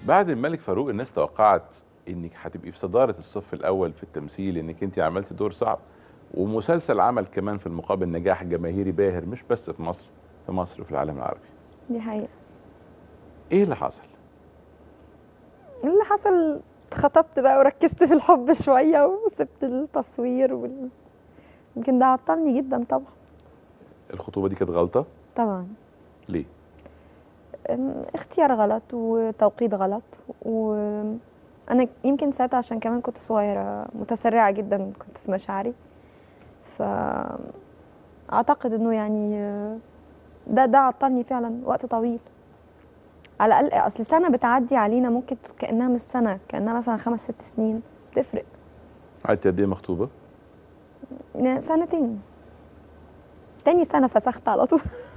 بعد الملك فاروق الناس توقعت انك هتبقي في صداره الصف الاول في التمثيل انك انت عملتي دور صعب ومسلسل عمل كمان في المقابل نجاح جماهيري باهر مش بس في مصر في مصر وفي العالم العربي دي حقيقه ايه اللي حصل اللي حصل اتخطبت بقى وركزت في الحب شويه وسبت التصوير وال... يمكن ده عطلني جدا طبعا الخطوبه دي كانت غلطه طبعا ليه أم، اختيار غلط وتوقيت غلط وانا يمكن ساعتها عشان كمان كنت صغيره متسرعه جدا كنت في مشاعري ف اعتقد انه يعني آه، ده ده عطلني فعلا وقت طويل على الاقل اصل سنه بتعدي علينا ممكن كانها مش سنه كانها مثلا خمس ست سنين بتفرق قعدتي قد ايه مخطوبه يعني سنتين تاني سنه فسخت على طول